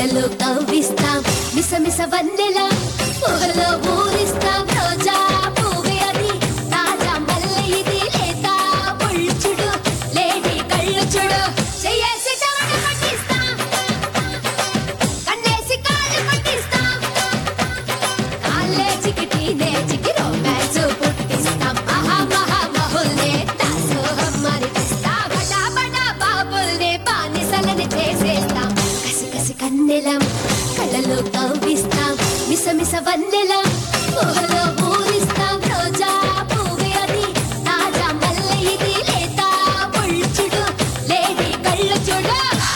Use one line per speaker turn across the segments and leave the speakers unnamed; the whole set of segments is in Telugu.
కళ్ళలో కవ్విస్తాం మిస మిస వన్నెల ఊహలో ఊరిస్తాం రోజా పువ్వే అది తాజా మల్లె ఇది లేత ఒళ్ళు చూడు లేడి కళ్ళు చూడు చెయ్యేసి చెమట పట్టిస్తాం కన్నేసి కాళ్ళు పట్టిస్తాం కాళ్ళే చికిటి నే చికి రొమాన్స్ పుట్టిస్తాం ఆహా మహా మహుల్నే దాసోహం మరిపిస్తాం బడా బడా బాబుల్నే బానిసలని చేసేస్తాం కసి కసి కన్నెలం కళ్ళలో కవ్విస్తాం మిస మిస వన్నెలం ఊహలో ఊరిస్తాం రోజా పువ్వే అది తాజా మల్లె ఇది లేత ఒళ్ళు చూడు లేడి కళ్ళు చూడు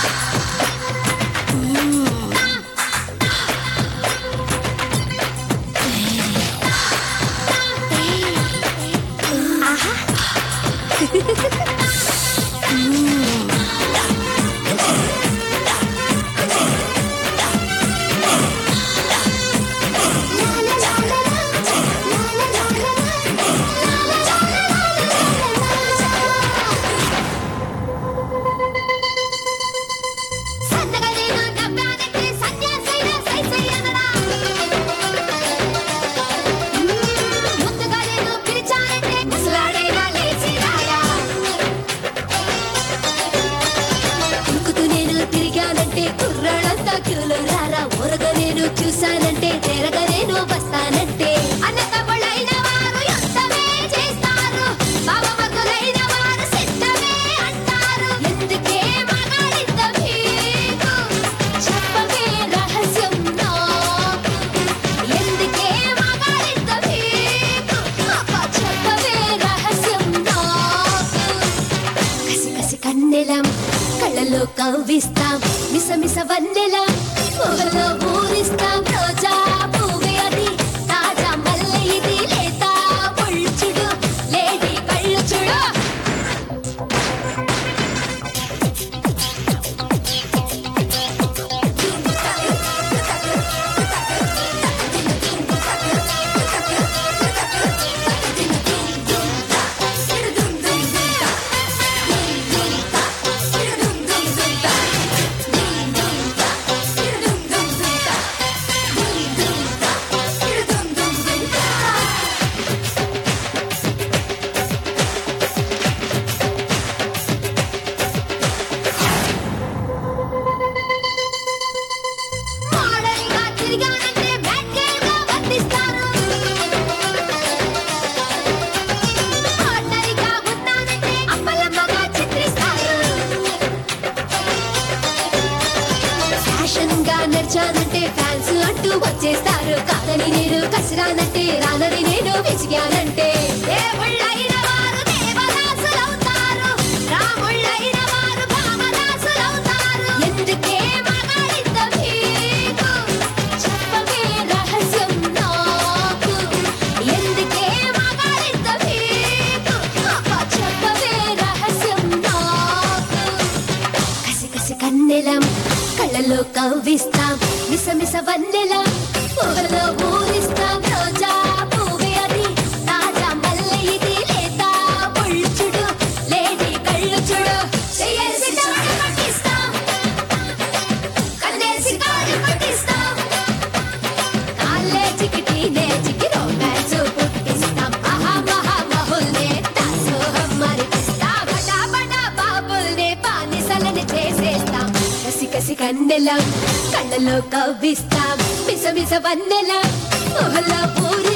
సన్నగా నేను నవ్వానంటే సన్యాసైన సైసయ్యనరా ముందుగా నేను పిలిచానంటే ముసలాడైనా లేచి రారా ఉరుకుతూ నేను తిరిగానంటే కుర్రాళ్ళంతా క్యూలో రారా ఊరగా నేను చూశానంటే తెరగా నేను వస్తానంటే అన్న తమ్ముళ్ళైన వారు యుద్ధమే చేస్తారు బావమరుదులైన వారు సిద్ధమే అంటారు ఎందుకే మగాడింత మీకు చెప్పవే రహస్యం నాకు ఎందుకే మగాడింత మీకు అబ్బా చెప్పవే రహస్యం నాకు కసి కసి కన్నెలం కళ్ళలో కవ్విస్తాం మిస మిస వన్నెలం ఊహలో ఊరిస్తాం రోజా పువ్వే అది తాజా మల్లె ఇది లేత ఒళ్ళు చూడు లేడి కళ్ళు చూడు మోడల్గా తిరిగానంటే బ్యాడ్ గర్ల్గా వర్తిస్తారు. ఆర్డినరీగా ఉన్నానంటే అప్పలమ్మగా చిత్రిస్తారు. ఫ్యాషన్గా నడిచానంటే ఫ్యాన్స్ అంటూ వచ్చేస్తారు కాదని నేను కసిరానంటే రానని నేను విసిగానంటే దేవుళ్ళైన వారు దేవదాసులవుతారు రాముళ్ళైన వారు భామదాసులవుతారు ఎందుకే మగాడింత మీకు చెప్పవే రహస్యం నాకు ఎందుకే మగాడింత మీకు అబ్బా చెప్పవే రహస్యం నాకు కసి కసి కన్నెలం కళ్ళలో కవ్విస్తాం మిస మిస వన్నెలం ఊహలో ఊరిస్తాం రోజా పువ్వే అది తాజా మల్లె ఇది లేత ఒళ్ళు చూడు లేడి కళ్ళు చూడు చెయ్యేసి చెమట పట్టిస్తాం కన్నేసి కాళ్ళు పట్టిస్తాం కాళ్ళే చికిటి నే చికి రొమాన్స్ పుట్టిస్తాం ఆహా మహా మహుల్నే దాసోహం మరిపిస్తాం బడా బడా బాబుల్నే బానిసలని చేసేస్తాం కసి కసి కన్నెలం కళ్ళలో కవ్విస్తాం మిస మిస వన్నెలం ఊహలో పూరి